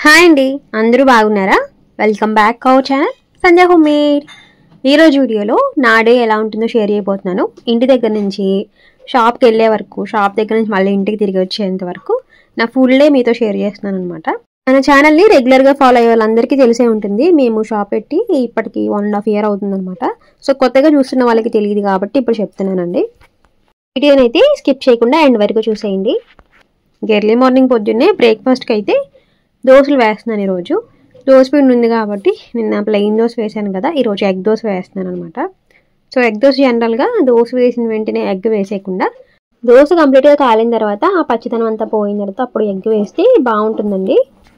hi అండి అందరూ బాగున్నారా welcome back our channel Sandhya home made ఈరోజు వీడియోలో నా డే ఎలా ఉంటుందో షేర్ చేయబోతున్నాను ఇంటి దగ్గర నుంచి షాప్కి వెళ్ళే వరకు షాప్ దగ్గర నుంచి మళ్ళీ ఇంటికి తిరిగి వచ్చేంత వరకు నా ఫుల్ డే మీతో షేర్ చేస్తున్నాను అనమాట మన ఛానల్ని రెగ్యులర్గా ఫాలో అయ్యే వాళ్ళందరికీ తెలిసే ఉంటుంది మేము షాప్ పెట్టి ఇప్పటికి వన్ అండ్ హాఫ్ ఇయర్ అవుతుందన్నమాట సో కొత్తగా చూస్తున్న వాళ్ళకి తెలియదు కాబట్టి ఇప్పుడు చెప్తున్నానండి వీడియోనైతే స్కిప్ చేయకుండా ఎండ్ వరకు చూసేయండి ఎర్లీ మార్నింగ్ పొద్దున్నే బ్రేక్ఫాస్ట్కి అయితే దోశలు వేస్తున్నాను ఈరోజు దోశ పిండి ఉంది కాబట్టి నిన్న ప్లెయిన్ దోశ వేసాను కదా ఈరోజు ఎగ్ దోశ వేస్తున్నాను అనమాట సో ఎగ్ దోశ జనరల్గా దోశ వేసిన వెంటనే ఎగ్ వేసేయకుండా దోశ కంప్లీట్గా కాలిన తర్వాత ఆ పచ్చిదనం అంతా పోయిన తర్వాత అప్పుడు ఎగ్ వేస్తే బాగుంటుందండి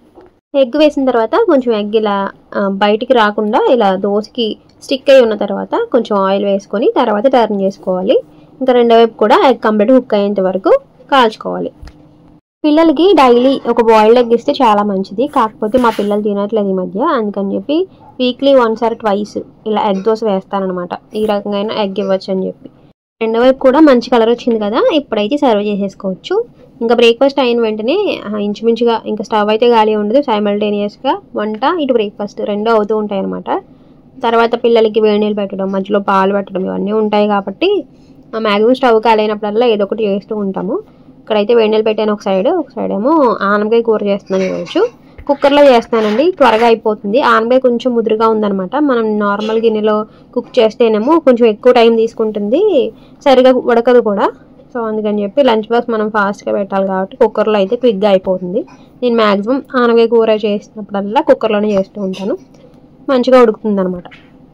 ఎగ్ వేసిన తర్వాత కొంచెం ఎగ్ ఇలా ఆ, బయటికి రాకుండా ఇలా దోశకి స్టిక్ అయి ఉన్న తర్వాత కొంచెం ఆయిల్ వేసుకొని తర్వాత టర్న్ చేసుకోవాలి ఇంకా రెండో వైపు కూడా ఎగ్ కంప్లీట్ కుక్ అయ్యేంత వరకు కాల్చుకోవాలి పిల్లలకి డైలీ ఒక బాయిల్డ్ ఎగ్ ఇస్తే చాలా మంచిది కాకపోతే మా పిల్లలు తినట్లేదు ఈ మధ్య అందుకని చెప్పి వీక్లీ వన్స్ ఆర్ ట్వైస్ ఇలా ఎగ్ దోశ వేస్తానమాట ఈ రకంగా ఎగ్ ఇవ్వచ్చు అని చెప్పి రెండో వైపు కూడా మంచి కలర్ వచ్చింది కదా ఇప్పుడైతే సర్వ్ చేసేసుకోవచ్చు ఇంకా బ్రేక్ఫాస్ట్ అయిన వెంటనే ఆ, ఇంచుమించుగా ఇంకా స్టవ్ అయితే ఖాళీ ఉండదు సైమల్టేనియస్గా వంట ఇటు బ్రేక్ఫాస్ట్ రెండూ అవుతూ ఉంటాయి అనమాట తర్వాత పిల్లలకి వేడి నీళ్ళు పెట్టడం మధ్యలో పాలు పెట్టడం ఇవన్నీ ఉంటాయి కాబట్టి మ్యాక్సిమం స్టవ్ కాలేనప్పుడల్లా ఏదో ఒకటి చేస్తూ ఉంటాము ఇక్కడైతే వేడి నీళ్ళు పెట్టాను ఒక సైడ్ ఒక సైడ్ ఏమో ఆనపకాయ కూర చేస్తున్నాను ఈరోజు కుక్కర్లో చేస్తానండి త్వరగా అయిపోతుంది ఆనపకాయ కొంచెం ముదురుగా ఉందన్నమాట మనం నార్మల్ గిన్నెలో కుక్ చేస్తేనేమో కొంచెం ఎక్కువ టైం తీసుకుంటుంది సరిగా ఉడకదు కూడా సో అందుకని చెప్పి లంచ్ బాక్స్ మనం ఫాస్ట్గా పెట్టాలి కాబట్టి కుక్కర్లో అయితే క్విక్గా అయిపోతుంది నేను మ్యాక్సిమం ఆనపకాయ కూర చేసినప్పుడల్లా కుక్కర్లోనే చేస్తూ ఉంటాను మంచిగా ఉడుకుతుంది అనమాట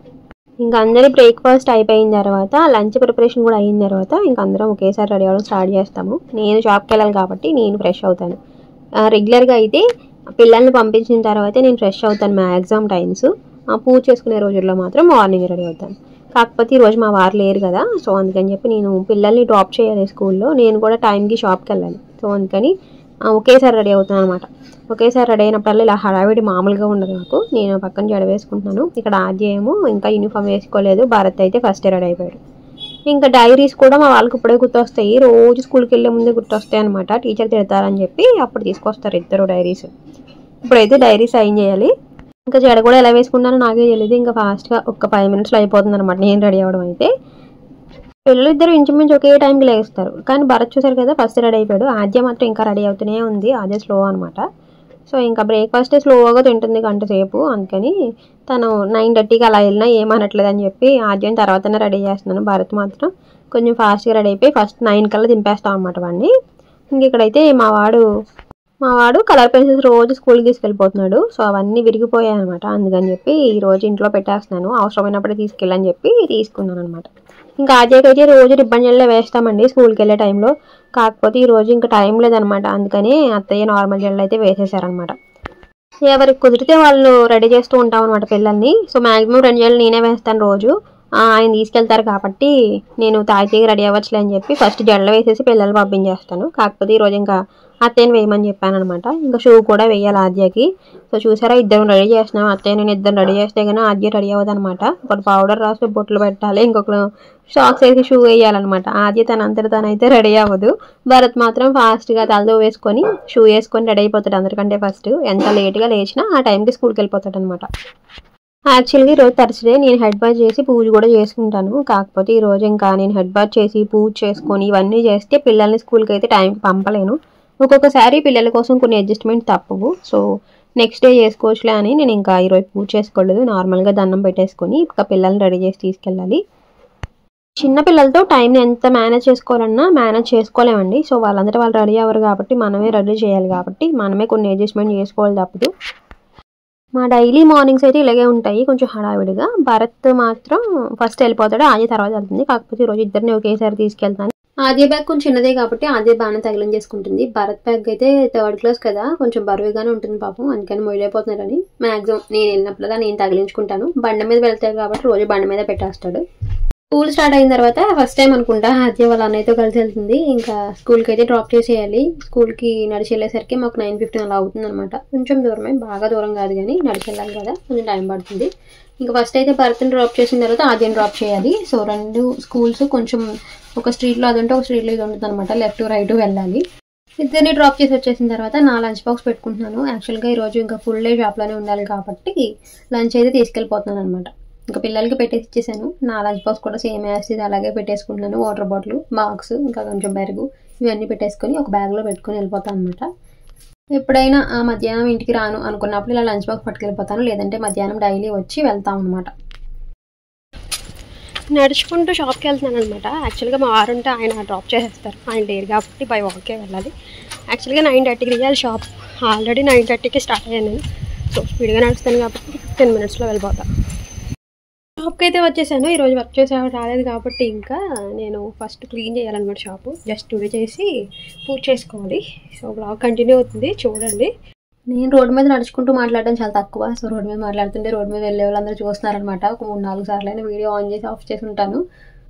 ఇంకా అందరి బ్రేక్ఫాస్ట్ అయిపోయిన తర్వాత లంచ్ ప్రిపరేషన్ కూడా అయిన తర్వాత ఇంకా అందరం ఒకేసారి రెడీ అవ్వడం స్టార్ట్ చేస్తాము నేను షాప్కి వెళ్ళాలి కాబట్టి నేను ఫ్రెష్ అవుతాను ఆ, రెగ్యులర్గా అయితే పిల్లల్ని పంపించిన తర్వాత నేను ఫ్రెష్ అవుతాను మా ఎగ్జామ్ టైమ్స్ ఆ, పూజ చేసుకునే రోజుల్లో మాత్రం మార్నింగ్ రెడీ అవుతాను కాకపోతే ఈరోజు మా వారు లేరు కదా సో అందుకని చెప్పి నేను పిల్లల్ని డ్రాప్ చేయాలి స్కూల్లో నేను కూడా టైంకి షాప్కి వెళ్ళాలి సో అందుకని ఆ, ఒకేసారి రెడీ అవుతాను అనమాట ఒకేసారి రెడీ అయినప్పుడల్లా ఇలా హడావిడి మామూలుగా ఉండదు నాకు నేను పక్కన జడ వేసుకుంటున్నాను ఇక్కడ ఆద్య ఏమో ఇంకా యూనిఫామ్ వేసుకోలేదు భారత్ అయితే ఫస్ట్ రెడీ అయిపోయాడు ఇంకా డైరీస్ కూడా మా వాళ్ళకి ఇప్పుడే గుర్తొస్తాయి రోజు స్కూల్కి వెళ్ళే ముందే గుర్తొస్తాయి అనమాట టీచర్ తిడతారని చెప్పి అప్పుడు తీసుకొస్తారు ఇద్దరు డైరీస్ ఇప్పుడైతే డైరీ సైన్ చేయాలి ఇంకా జడ కూడా ఎలా వేసుకున్నానో నాకే తెలియదు ఇంకా ఫాస్ట్గా ఒక ఫైవ్ మినిట్స్లో అయిపోతుంది అనమాట నేను రెడీ అవ్వడం అయితే పిల్లలు ఇద్దరు ఇంచుమించు ఒకే టైంకి లేస్తారు కానీ భరత్ చూసారు కదా ఫస్ట్ రెడీ అయిపోయాడు ఆద్య మాత్రం ఇంకా రెడీ అవుతూనే ఉంది ఆద్య స్లో అనమాట సో ఇంకా బ్రేక్ఫాస్ట్ స్లోగా తింటుంది గంట సేపు అందుకని తను నైన్ థర్టీకి అలా వెళ్ళినా ఏమనట్లేదు అని చెప్పి ఆద్యం తర్వాతనే రెడీ చేస్తున్నాను భరత్ మాత్రం కొంచెం ఫాస్ట్గా రెడీ అయిపోయి ఫస్ట్ నైన్ కల్లా దింపేస్తాం అనమాట వాడిని ఇంక ఇక్కడైతే మా వాడు మా వాడు కలర్ పెన్సిల్స్ రోజు స్కూల్కి తీసుకెళ్ళిపోతున్నాడు సో అవన్నీ విరిగిపోయాయి అనమాట అందుకని చెప్పి ఈ రోజు ఇంట్లో పెట్టేస్తున్నాను అవసరమైనప్పుడే తీసుకెళ్ళని చెప్పి తీసుకున్నాను అనమాట ఇంకా ఆద్యకైతే రోజు రిబ్బన్ జెల్లే వేస్తామండి స్కూల్కి వెళ్ళే టైంలో కాకపోతే ఈ రోజు ఇంకా టైం లేదనమాట అందుకని అత్తయ్య నార్మల్ జెల్ అయితే వేసేసారనమాట ఎవరికి కుదిరితే వాళ్ళు రెడీ చేస్తూ ఉంటాం అనమాట పిల్లల్ని సో మాక్సిమం రెండు జల్లు నేనే వేస్తాను రోజు ఆ, ఆయన తీసుకెళ్తారు కాబట్టి నేను తాగితే రెడీ అవ్వచ్చులే అని చెప్పి ఫస్ట్ జల్ల వేసేసి పిల్లలు పంపించేస్తాను కాకపోతే ఈరోజు ఇంకా అత్తయ్యని వేయమని చెప్పాను అనమాట ఇంకా షూ కూడా వేయాలి ఆద్యకి సో చూసారా ఇద్దరం రెడీ చేస్తున్నాం అత్తయ్య నేను ఇద్దరం రెడీ చేస్తే కానీ ఆద్య రెడీ అవ్వదు అనమాట ఒకటి పౌడర్ రాసి బొట్లు పెట్టాలి ఇంకొకరు షాక్స్ వేసి షూ వేయాలన్నమాట ఆద్య తన అంతటి తనైతే రెడీ అవ్వదు భరత్ మాత్రం ఫాస్ట్గా తలదో వేసుకొని షూ వేసుకొని రెడీ అయిపోతాడు అందరికంటే ఫస్ట్ ఎంత లేట్గా లేచినా ఆ టైంకి స్కూల్కి వెళ్ళిపోతాడు అనమాట యాక్చువల్గా ఈరోజు థర్స్డే నేను హెడ్ బాత్ చేసి పూజ కూడా చేసుకుంటాను కాకపోతే ఈ రోజు ఇంకా నేను హెడ్ బాత్ చేసి పూజ చేసుకొని ఇవన్నీ చేస్తే పిల్లల్ని స్కూల్కి అయితే టైంకి పంపలేను ఒక్కొక్కసారి పిల్లల కోసం కొన్ని అడ్జస్ట్మెంట్ తప్పవు సో నెక్స్ట్ డే చేసుకోవచ్చులే అని నేను ఇంకా ఈరోజు పూజ చేసుకోలేదు నార్మల్గా దండం పెట్టేసుకొని ఇంకా పిల్లల్ని రెడీ చేసి తీసుకెళ్ళాలి చిన్న పిల్లలతో టైం ఎంత మేనేజ్ చేసుకోవాలన్నా మేనేజ్ చేసుకోలేమండి సో వాళ్ళందరూ వాళ్ళు రెడీ అవ్వరు కాబట్టి మనమే రెడీ చేయాలి కాబట్టి మనమే కొన్ని అడ్జస్ట్మెంట్ చేసుకోవాలి తప్పదు మా డైలీ మార్నింగ్స్ అయితే ఇలాగే ఉంటాయి కొంచెం హడావిడిగా భరత్ మాత్రం ఫస్ట్ వెళ్ళిపోతాడు ఆది తర్వాత వెళ్తుంది కాకపోతే ఈరోజు ఇద్దరిని ఒకేసారి తీసుకెళ్తాను ఆద్య బ్యాగ్ కొంచెం చిన్నదే కాబట్టి ఆద్య బాగానే తగిలించేసుకుంటుంది చేసుకుంటుంది భరత్ బ్యాగ్ అయితే థర్డ్ క్లాస్ కదా కొంచెం బరువుగానే ఉంటుంది పాపం అందుకని మొయ్యలేకపోతున్నారని మాక్సిమం నేను వెళ్ళినప్పుడల్లా నేను తగిలించుకుంటాను బండి మీద వెళ్తాడు కాబట్టి రోజు బండి మీద పెట్టేస్తాడు స్కూల్ స్టార్ట్ అయిన తర్వాత ఫస్ట్ టైం అనుకుంటా ఆద్య వాళ్ళ అన్నయ్యతో కలిసి వెళ్తుంది ఇంకా స్కూల్కి అయితే డ్రాప్ చేసేయాలి స్కూల్కి నడిచి వెళ్ళేసరికి మాకు నైన్ ఫిఫ్టీన్ అలా అవుతుంది అనమాట కొంచెం దూరమే బాగా దూరం కాదు కానీ నడిచి వెళ్ళాలి కదా కొంచెం టైం పడుతుంది ఇంకా ఫస్ట్ అయితే భరత్ని డ్రాప్ చేసిన తర్వాత ఆద్యం డ్రాప్ చేయాలి సో రెండు స్కూల్స్ కొంచెం ఒక స్ట్రీట్లో అది ఉంటే ఒక స్ట్రీట్లో ఇది ఉంటుంది అనమాట లెఫ్ట్ రైట్ వెళ్ళాలి ఇద్దరిని డ్రాప్ చేసి వచ్చేసిన తర్వాత నా లంచ్ బాక్స్ పెట్టుకుంటున్నాను యాక్చువల్గా ఈరోజు ఇంకా ఫుల్ డే షాప్లోనే ఉండాలి కాబట్టి లంచ్ అయితే తీసుకెళ్ళిపోతున్నాను అనమాట ఇంకా పిల్లలకి పెట్టేసి ఇచ్చేసాను నా లంచ్ బాక్స్ కూడా సేమ్ యాసిడ్ అలాగే పెట్టేసుకుంటున్నాను వాటర్ బాటిల్ బాక్స్ ఇంకా కొంచెం పెరుగు ఇవన్నీ పెట్టేసుకొని ఒక బ్యాగ్లో పెట్టుకొని వెళ్ళిపోతాను అనమాట ఎప్పుడైనా ఆ మధ్యాహ్నం ఇంటికి రాను అనుకున్నప్పుడు ఇలా లంచ్ బాక్స్ పట్టుకెళ్ళిపోతాను లేదంటే మధ్యాహ్నం డైలీ వచ్చి వెళ్తాం అనమాట నడుచుకుంటూ షాప్కి వెళ్తున్నాను అనమాట యాక్చువల్గా మా వారు ఉంటే ఆయన డ్రాప్ చేసేస్తారు ఆయన లేరు కాబట్టి బై వాకే వెళ్ళాలి యాక్చువల్గా నైన్ థర్టీకి దిగాలి షాప్ ఆల్రెడీ నైన్ థర్టీకి స్టార్ట్ అయ్యాను నేను సో స్పీడ్గా నడుస్తాను కాబట్టి టెన్ మినిట్స్లో వెళ్ళిపోతాను షాప్కి అయితే వచ్చేసాను ఈరోజు వర్క్ చేసే రాలేదు కాబట్టి ఇంకా నేను ఫస్ట్ క్లీన్ చేయాలన్నమాట షాపు జస్ట్ టుడే చేసి పూజ చేసుకోవాలి సో బ్లాగ్ కంటిన్యూ అవుతుంది చూడండి నేను రోడ్డు మీద నడుచుకుంటూ మాట్లాడడం చాలా తక్కువ సో రోడ్డు మీద మాట్లాడుతుంటే రోడ్డు మీద వెళ్ళే వాళ్ళందరూ చూస్తున్నారనమాట ఒక మూడు నాలుగు సార్లు అయినా వీడియో ఆన్ చేసి ఆఫ్ చేసి ఉంటాను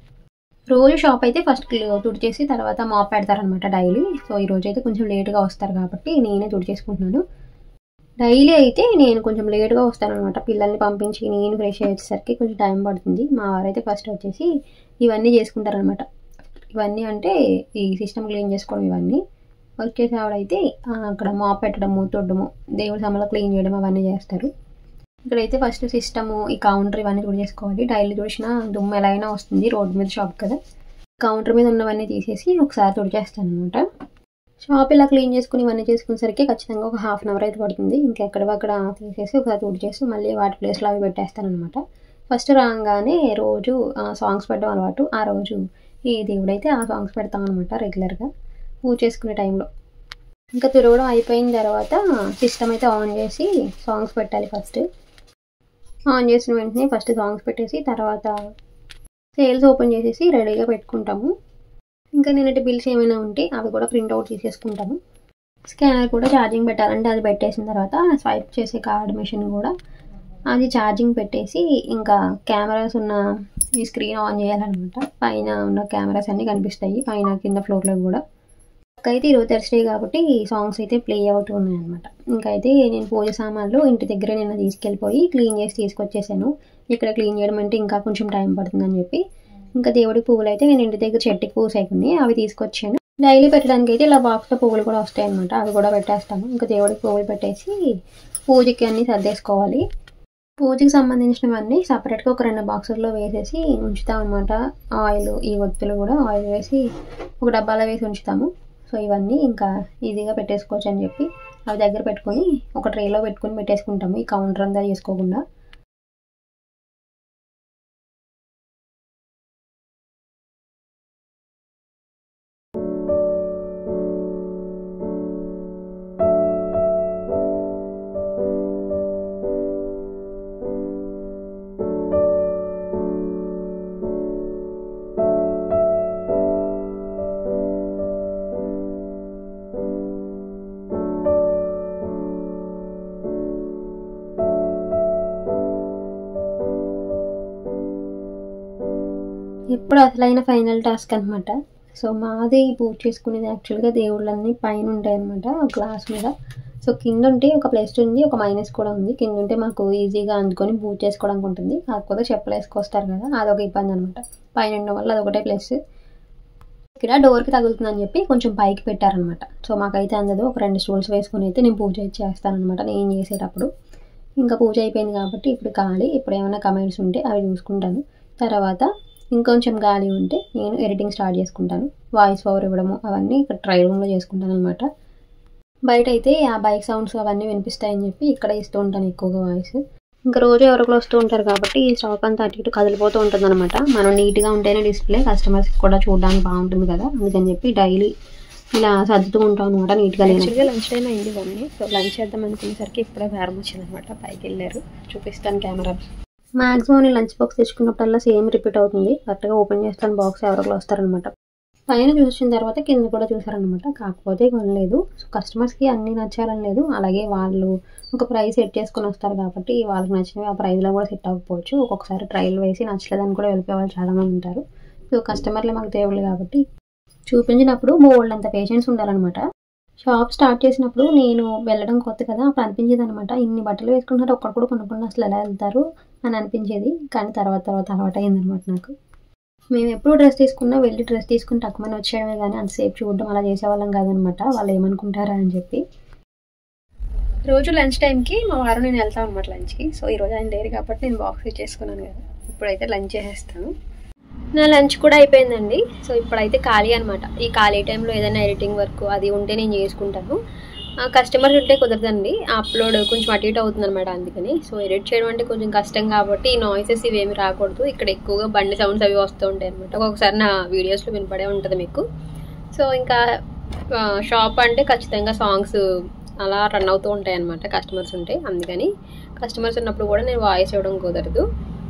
రోజు షాప్ అయితే ఫస్ట్ తుడిచేసి తర్వాత మాప్ పెడతారనమాట డైలీ సో ఈ రోజు అయితే కొంచెం లేట్గా వస్తారు కాబట్టి నేనే తుడిచేసుకుంటున్నాను డైలీ అయితే నేను కొంచెం లేట్గా వస్తాను అనమాట పిల్లల్ని పంపించి నేను ఫ్రెష్ అయ్యేసరికి కొంచెం టైం పడుతుంది మా వారైతే ఫస్ట్ వచ్చేసి ఇవన్నీ చేసుకుంటారనమాట ఇవన్నీ అంటే ఈ సిస్టమ్ క్లీన్ చేసుకోవడం ఇవన్నీ వర్క్ చేసే ఆవిడైతే ఆ, అక్కడ మాప్ పెట్టడము తొడ్డము దేవుడి సమలో క్లీన్ చేయడం అవన్నీ చేస్తారు ఇక్కడైతే ఫస్ట్ సిస్టము ఈ కౌంటర్ ఇవన్నీ కూడా చేసుకోవాలి డైలీ తుడిచిన దుమ్ము ఎలా అయినా వస్తుంది రోడ్డు మీద షాప్ కదా కౌంటర్ మీద ఉన్నవన్నీ తీసేసి ఒకసారి తుడిచేస్తాను అనమాట షాప్ ఇలా క్లీన్ చేసుకుని ఇవన్నీ చేసుకునేసరికి ఖచ్చితంగా ఒక హాఫ్ అన్ అవర్ అయితే పడుతుంది ఇంకెక్కడక్కడ తీసేసి ఒకసారి తుడిచేసి మళ్ళీ వాటి ప్లేస్లో అవి పెట్టేస్తాను అనమాట ఫస్ట్ రాగానే రోజు సాంగ్స్ పెట్టడం అలవాటు ఆ రోజు ఈ దేవుడైతే ఆ సాంగ్స్ పెడతాం అనమాట రెగ్యులర్గా పూజ చేసుకునే టైంలో ఇంకా తిరగడం అయిపోయిన తర్వాత సిస్టమ్ అయితే ఆన్ చేసి సాంగ్స్ పెట్టాలి ఫస్ట్ ఆన్ చేసిన వెంటనే ఫస్ట్ సాంగ్స్ పెట్టేసి తర్వాత సేల్స్ ఓపెన్ చేసేసి రెడీగా పెట్టుకుంటాము ఇంకా నిన్నటి బిల్స్ ఏమైనా ఉంటే అవి కూడా ప్రింట్అవుట్ తీసేసుకుంటాము స్కానర్ కూడా ఛార్జింగ్ పెట్టాలంటే అది పెట్టేసిన తర్వాత స్వైప్ చేసే కార్డ్ మెషిన్ కూడా అది ఛార్జింగ్ పెట్టేసి ఇంకా కెమెరాస్ ఉన్న ఈ స్క్రీన్ ఆన్ చేయాలన్నమాట పైన ఉన్న కెమెరాస్ అన్నీ కనిపిస్తాయి పైన కింద ఫ్లోర్లో కూడా అయితే ఈరోజు థర్స్డే కాబట్టి సాంగ్స్ అయితే ప్లే అవుతూ ఉన్నాయన్నమాట ఇంకా అయితే నేను పూజ సామాన్లు ఇంటి దగ్గర నిన్న తీసుకెళ్ళిపోయి క్లీన్ చేసి తీసుకొచ్చేసాను ఇక్కడ క్లీన్ చేయడం అంటే ఇంకా కొంచెం టైం పడుతుందని చెప్పి ఇంకా దేవుడి పువ్వులు అయితే నేను ఇంటి దగ్గర చెట్టుకి పువ్వు సైకుని అవి తీసుకొచ్చాను డైలీ పెట్టడానికి అయితే ఇలా బాక్స్లో పువ్వులు కూడా వస్తాయి అనమాట అవి కూడా పెట్టేస్తాను ఇంకా దేవుడికి పువ్వులు పెట్టేసి పూజకి అన్నీ సర్దేసుకోవాలి పూజకి సంబంధించినవన్నీ సపరేట్గా ఒక రెండు బాక్సుల్లో వేసేసి ఉంచుతాం అనమాట ఆయిల్ ఈ ఒత్తులు కూడా ఆయిల్ వేసి ఒక డబ్బాలో వేసి ఉంచుతాము సో ఇవన్నీ ఇంకా ఈజీగా పెట్టేసుకోవచ్చు అని చెప్పి అవి దగ్గర పెట్టుకొని ఒక ట్రేలో పెట్టుకొని పెట్టేసుకుంటాము ఈ కౌంటర్ అంతా చేసుకోకుండా ఇప్పుడు అసలైన ఫైనల్ టాస్క్ అనమాట సో మాది పూజ చేసుకునేది యాక్చువల్గా దేవుళ్ళన్నీ పైన ఉంటాయి అనమాట గ్లాస్ మీద సో కింద ఉంటే ఒక ప్లస్ ఉంది ఒక మైనస్ కూడా ఉంది కింద ఉంటే మాకు ఈజీగా అందుకొని పూజ చేసుకోవడానికి ఉంటుంది కాకపోతే చెప్పులు వేసుకొస్తారు కదా అదొక ఇబ్బంది అనమాట పైన ఉండడం వల్ల అదొకటే ప్లస్ ఇక్కడ డోర్కి తగులుతుందని చెప్పి కొంచెం పైకి పెట్టారనమాట సో మాకైతే అందదు ఒక రెండు స్టూల్స్ వేసుకొని అయితే నేను పూజ అయితే చేస్తానమాట నేను చేసేటప్పుడు ఇంకా పూజ అయిపోయింది కాబట్టి ఇప్పుడు ఖాళీ ఇప్పుడు ఏమైనా కమెంట్స్ ఉంటే అవి చూసుకుంటాను తర్వాత ఇంకొంచెం గాలి ఉంటే నేను ఎడిటింగ్ స్టార్ట్ చేసుకుంటాను వాయిస్ ఓవర్ ఇవ్వడము అవన్నీ ఇక్కడ ట్రై రూమ్లో చేసుకుంటాను అనమాట బయట అయితే ఆ బైక్ సౌండ్స్ అవన్నీ వినిపిస్తాయని చెప్పి ఇక్కడ ఇస్తూ ఉంటాను ఎక్కువగా వాయిస్ ఇంకా రోజు ఎవరికో వస్తూ ఉంటారు కాబట్టి ఈ స్టాక్ అంతా అటు ఇటు కదిలిపోతూ ఉంటుంది అనమాట మనం నీట్గా ఉంటేనే డిస్ప్లే కస్టమర్స్కి కూడా చూడడానికి బాగుంటుంది కదా అందుకని చెప్పి డైలీ ఇలా సర్దుతూ ఉంటాం అనమాట నీట్గా యాక్చువల్గా లంచ్ టైం అయింది ఇవన్నీ సో లంచ్ చేద్దాం అనుకునేసరికి ఇప్పుడే వేరం వచ్చింది అనమాట పైకి వెళ్ళారు చూపిస్తాను కెమెరా మాక్సిమం నేను లంచ్ బాక్స్ తెచ్చుకున్నప్పుడల్లా సేమ్ రిపీట్ అవుతుంది కరెక్ట్గా ఓపెన్ చేస్తాను బాక్స్ ఎవరికో వస్తారనమాట పైన చూసిన తర్వాత కింద కూడా చూసారనమాట కాకపోతే కొనలేదు సో కస్టమర్స్కి అన్నీ నచ్చాలని లేదు అలాగే వాళ్ళు ఒక ప్రైస్ సెట్ చేసుకొని వస్తారు కాబట్టి వాళ్ళకి నచ్చినవి ఆ ప్రైస్లో కూడా సెట్ అవ్వకపోవచ్చు ఒక్కొక్కసారి ట్రయల్ వేసి నచ్చలేదని కూడా వెళ్ళిపోయే వాళ్ళు చాలామంది ఉంటారు సో కస్టమర్లే మాకు దేవుళ్ళు కాబట్టి చూపించినప్పుడు బోల్డ్ అంత పేషెన్స్ ఉండాలన్నమాట షాప్ స్టార్ట్ చేసినప్పుడు నేను వెళ్ళడం కొత్త కదా అప్పుడు అనిపించేది అనమాట ఇన్ని బట్టలు వేసుకుంటున్నారు ఒక్కడు కూడా కొనుక్కుండా అసలు ఎలా వెళ్తారు అని అనిపించేది కానీ తర్వాత తర్వాత అలవాటు అయిందనమాట నాకు మేము ఎప్పుడు డ్రెస్ తీసుకున్నా వెళ్ళి డ్రెస్ తీసుకుని తక్కువని వచ్చేయడమే కానీ అంతసేపు చూడడం అలా చేసేవాళ్ళం కాదనమాట వాళ్ళు ఏమనుకుంటారా అని చెప్పి రోజు లంచ్ టైంకి మా వారు నేను వెళ్తాను అనమాట లంచ్కి సో ఈరోజు ఆయన లేరు కాబట్టి నేను బాక్స్ ఇచ్చేసుకున్నాను కదా ఇప్పుడైతే లంచ్ చేసేస్తాను నా లంచ్ కూడా అయిపోయిందండి సో ఇప్పుడైతే ఖాళీ అనమాట ఈ ఖాళీ టైంలో ఏదైనా ఎడిటింగ్ వర్క్ అది ఉంటే నేను చేసుకుంటాను కస్టమర్స్ ఉంటే కుదరదండి అప్లోడ్ కొంచెం అటు ఇటు అవుతుంది అనమాట అందుకని సో ఎడిట్ చేయడం అంటే కొంచెం కష్టం కాబట్టి ఈ నాయిసెస్ ఇవేమి రాకూడదు ఇక్కడ ఎక్కువగా బండి సౌండ్స్ అవి వస్తూ ఉంటాయి అనమాట ఒక్కొక్కసారి నా వీడియోస్లో వినపడే ఉంటుంది మీకు సో ఇంకా షాప్ అంటే ఖచ్చితంగా సాంగ్స్ అలా రన్ అవుతూ ఉంటాయి అనమాట కస్టమర్స్ ఉంటే అందుకని కస్టమర్స్ ఉన్నప్పుడు కూడా నేను వాయిస్ ఇవ్వడం కుదరదు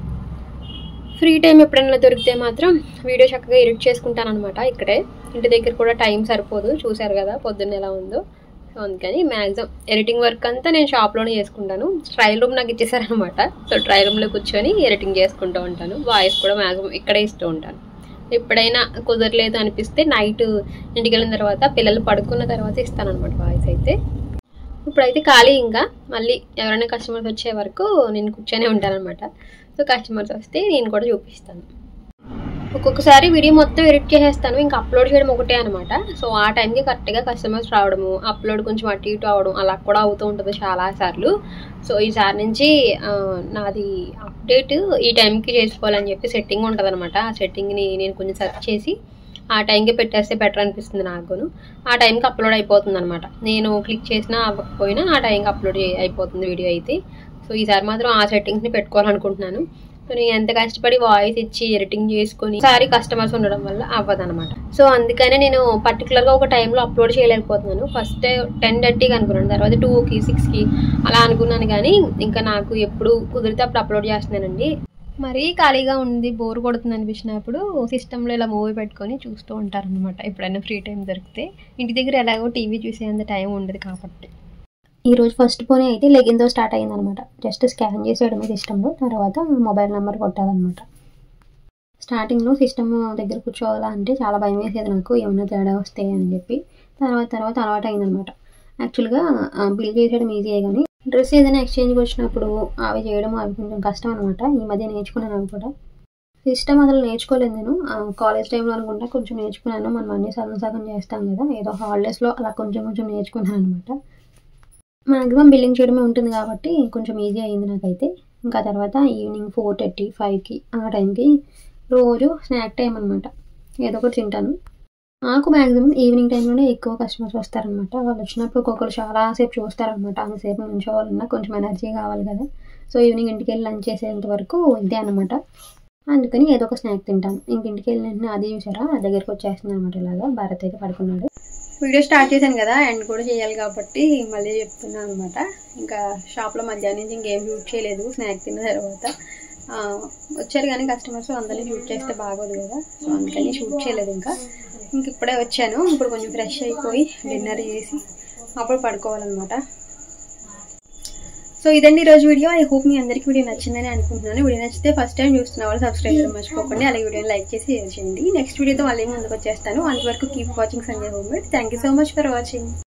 ఫ్రీ టైం ఎప్పుడైనా దొరికితే మాత్రం వీడియో చక్కగా ఎడిట్ చేసుకుంటాను అనమాట ఇక్కడే ఇంటి దగ్గర కూడా టైం సరిపోదు చూశారు కదా పొద్దున్న ఎలా ఉందో సో అందుకని మ్యాక్సిమం ఎడిటింగ్ వర్క్ అంతా నేను షాప్లోనే చేసుకుంటాను ట్రయల్ రూమ్ నాకు ఇచ్చేసారనమాట సో ట్రయల్ రూమ్లో కూర్చొని ఎడిటింగ్ చేసుకుంటూ ఉంటాను వాయిస్ కూడా మ్యాక్సిమం ఇక్కడే ఇస్తూ ఉంటాను ఎప్పుడైనా కుదరలేదు అనిపిస్తే నైట్ ఇంటికి వెళ్ళిన తర్వాత పిల్లలు పడుకున్న తర్వాత ఇస్తాను అనమాట వాయిస్ అయితే ఇప్పుడైతే ఖాళీ ఇంకా మళ్ళీ ఎవరైనా కస్టమర్స్ వచ్చే వరకు నేను కూర్చొనే ఉంటాను అనమాట సో కస్టమర్స్ వస్తే నేను కూడా చూపిస్తాను ఒక్కొక్కసారి వీడియో మొత్తం ఎడిట్ చేసేస్తాను ఇంకా అప్లోడ్ చేయడం ఒకటే అనమాట సో ఆ టైంకి కరెక్ట్గా కస్టమర్స్ రావడము అప్లోడ్ కొంచెం అటు ఇటు అవడం అలా కూడా అవుతూ ఉంటుంది చాలా సార్లు సో ఈసారి నుంచి ఆ, నాది అప్డేట్ ఈ టైంకి చేసుకోవాలని చెప్పి సెట్టింగ్ ఉంటుంది అనమాట ఆ సెట్టింగ్ని నేను కొంచెం సెర్చ్ చేసి ఆ టైంకి పెట్టేస్తే బెటర్ అనిపిస్తుంది నాకును ఆ టైంకి అప్లోడ్ అయిపోతుంది అనమాట నేను క్లిక్ చేసినా అవ్వకపోయినా ఆ టైంకి అప్లోడ్ అయిపోతుంది వీడియో అయితే సో ఈసారి మాత్రం ఆ సెట్టింగ్స్ని పెట్టుకోవాలనుకుంటున్నాను సో నేను ఎంత కష్టపడి వాయిస్ ఇచ్చి ఎడిటింగ్ చేసుకొని సారీ కస్టమర్స్ ఉండడం వల్ల అవ్వదన్నమాట సో అందుకనే నేను పర్టికులర్గా ఒక టైంలో అప్లోడ్ చేయలేకపోతున్నాను ఫస్ట్ టెన్ థర్టీకి అనుకున్నాను తర్వాత టూకి సిక్స్కి అలా అనుకున్నాను కానీ ఇంకా నాకు ఎప్పుడు కుదిరితే అప్పుడు అప్లోడ్ చేస్తున్నానండి మరీ ఖాళీగా ఉంది బోర్ కొడుతుంది అనిపించినప్పుడు సిస్టంలో ఇలా మూవీ పెట్టుకొని చూస్తూ ఉంటారనమాట ఎప్పుడైనా ఫ్రీ టైం దొరికితే ఇంటి దగ్గర ఎలాగో టీవీ చూసేంత టైం ఉండదు కాబట్టి ఈరోజు ఫస్ట్ పోనీ అయితే లెగిన్తో స్టార్ట్ అయిందనమాట జస్ట్ స్కాన్ చేసేయడమే సిస్టంలో తర్వాత మొబైల్ నెంబర్ కొట్టాలన్నమాట స్టార్టింగ్లో సిస్టమ్ దగ్గర కూర్చోవాలా అంటే చాలా భయం వేసేది నాకు ఏమైనా తేడా వస్తాయి అని చెప్పి తర్వాత తర్వాత అలవాటు అయిందనమాట యాక్చువల్గా బిల్ చేసేయడం ఈజీయే కానీ డ్రెస్ ఏదైనా ఎక్స్చేంజ్కి వచ్చినప్పుడు అవి చేయడం అవి కొంచెం కష్టం అనమాట ఈ మధ్య నేర్చుకున్నాను అవి కూడా సిస్టమ్ అసలు నేర్చుకోలేదు నేను కాలేజ్ టైంలో అనుకుంటా కొంచెం నేర్చుకున్నాను మనం అన్ని సగం సగం చేస్తాం కదా ఏదో హాలిడేస్లో అలా కొంచెం కొంచెం నేర్చుకున్నాను అనమాట మ్యాక్సిమం బిల్లింగ్ చేయడమే ఉంటుంది కాబట్టి కొంచెం ఈజీ అయింది నాకైతే ఇంకా తర్వాత ఈవినింగ్ ఫోర్ థర్టీ ఫైవ్కి ఆ టైంకి రోజు స్నాక్ టైం అనమాట ఏదో ఒకటి తింటాను నాకు మ్యాక్సిమం ఈవినింగ్ టైంలోనే ఎక్కువ కస్టమర్స్ వస్తారనమాట వాళ్ళు వచ్చినప్పుడు ఒక్కొక్కరు చాలాసేపు చూస్తారనమాట అంతసేపు నుంచోవాలన్నా కొంచెం ఎనర్జీ కావాలి కదా సో ఈవినింగ్ ఇంటికి వెళ్ళి లంచ్ చేసేంత వరకు ఇదే అనమాట అందుకని ఏదో ఒక స్నాక్ తింటాను ఇంక ఇంటికి వెళ్ళిన వెంటనే అది చూసారా నా దగ్గరికి వచ్చేస్తుంది అనమాట ఇలాగా భారత్ అయితే పడుకున్నాడు వీడియో స్టార్ట్ చేశాను కదా ఎండ్ కూడా చేయాలి కాబట్టి మళ్ళీ చెప్తున్నాను అనమాట ఇంకా షాప్లో మధ్యాహ్నం నుంచి ఇంకేం షూట్ చేయలేదు స్నాక్ తిన్న తర్వాత ఆ, వచ్చారు కానీ కస్టమర్స్ అందరినీ షూట్ చేస్తే బాగోదు కదా సో అందుకని షూట్ చేయలేదు ఇంకా ఇంక ఇప్పుడే వచ్చాను ఇప్పుడు కొంచెం ఫ్రెష్ అయిపోయి డిన్నర్ చేసి అప్పుడు పడుకోవాలన్నమాట సో ఇదండి ఈరోజు వీడియో ఐ హోప్ మీ అందరికీ వీడియో నచ్చిందని అనుకుంటున్నాను వీడియో నచ్చితే ఫస్ట్ టైం చూస్తున్న వాళ్ళు సబ్స్క్రైబ్ చేయడం మర్చిపోకండి అలాగే వీడియోని లైక్ చేసి షేర్ చేయండి నెక్స్ట్ వీడియోతో మళ్ళీ ముందుకు వచ్చేస్తాను అంతవరకు keep watching Sanjay home thank you so much for watching